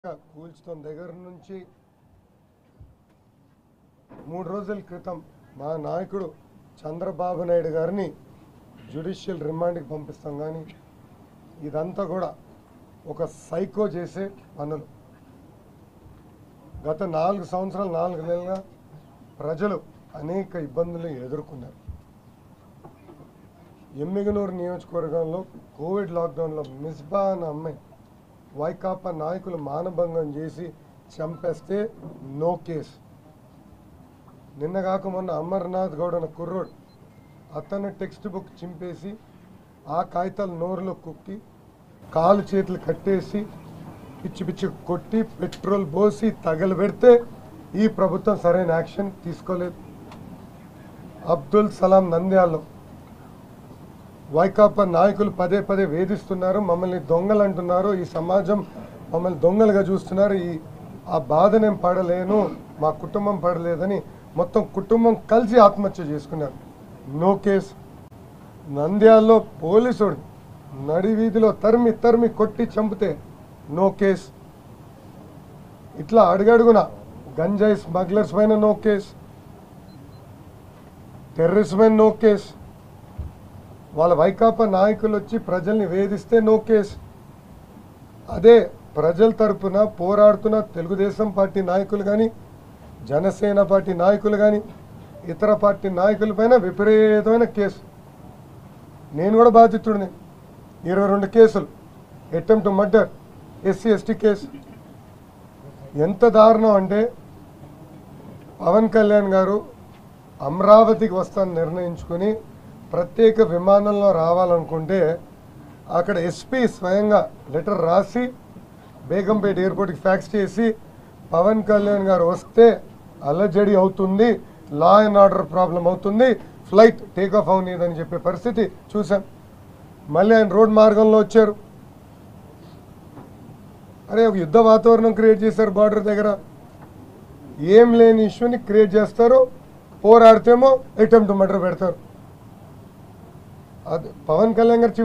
కూల్చుతున్న దగ్గర నుంచి మూడు రోజుల క్రితం మా నాయకుడు చంద్రబాబు నాయుడు గారిని జ్యుడిషియల్ రిమాండ్కి పంపిస్తాం కానీ ఇదంతా కూడా ఒక సైకో చేసే పనులు గత నాలుగు సంవత్సరాలు నాలుగు నెలలుగా ప్రజలు అనేక ఇబ్బందులు ఎదుర్కొన్నారు ఎమ్మిగనూరు నియోజకవర్గంలో కోవిడ్ లాక్డౌన్లో మిస్బా అన్న అమ్మాయి వైకాపా నాయకులు మానభంగం చేసి చంపేస్తే నో కేస్ నిన్న కాక మొన్న అమర్నాథ్ గౌడ్ అన్న కుర్రోడు అతను టెక్స్ట్ బుక్ చింపేసి ఆ కాగితాలు నోరులో కుక్కి కాలు చేతులు కట్టేసి పిచ్చి పిచ్చి కొట్టి పెట్రోల్ పోసి తగలబెడితే ఈ ప్రభుత్వం సరైన యాక్షన్ తీసుకోలేదు అబ్దుల్ సలాం నంద్యాల్లో వైకాపా నాయకులు పదే పదే వేధిస్తున్నారు మమ్మల్ని దొంగలు అంటున్నారు ఈ సమాజం మమ్మల్ని దొంగలుగా చూస్తున్నారు ఈ ఆ బాధ నేను పడలేను మా కుటుంబం పడలేదని మొత్తం కుటుంబం కలిసి ఆత్మహత్య చేసుకున్నారు నో కేస్ నంద్యాలలో పోలీసుడు నడి వీధిలో తరిమి తరిమి కొట్టి చంపితే నో కేస్ ఇట్లా అడుగడుగున గంజాయి స్మగ్లర్స్ పైన నో కేస్ టెర్రరిస్ట్ పైన నో కేస్ వాళ్ళ వైకాపా నాయకులు వచ్చి ప్రజల్ని వేధిస్తే నో కేస్ అదే ప్రజల తరపున పోరాడుతున్న తెలుగుదేశం పార్టీ నాయకులు కానీ జనసేన పార్టీ నాయకులు కానీ ఇతర పార్టీ నాయకుల పైన విపరీతమైన కేసు నేను కూడా బాధితుడిని ఇరవై రెండు కేసులు attempt murder SC ST case ఎంత దారుణం అంటే పవన్ కళ్యాణ్ గారు అమరావతికి వస్తాను నిర్ణయించుకుని ప్రత్యేక విమానంలో రావాలనుకుంటే అక్కడ ఎస్పీ స్వయంగా లెటర్ రాసి బేగంపేట ఎయిర్పోర్ట్కి ఫ్యాక్స్ చేసి పవన్ కళ్యాణ్ గారు వస్తే అలజడి అవుతుంది లా అండ్ ఆర్డర్ ప్రాబ్లం అవుతుంది ఫ్లైట్ టేక్ ఆఫ్ అవనీదని చెప్పే పరిస్థితి చూసాం మళ్ళీ ఆయన రోడ్ మార్గంలో వచ్చారు అరే ఒక యుద్ధ వాతావరణం క్రియేట్ చేశారు బార్డర్ దగ్గర ఏం లేని ఇష్యూని క్రియేట్ చేస్తారు పోరాడితేమో అటెంప్ట్ మర్డర్ పెడతారు అది పవన్ కళ్యాణ్ గారు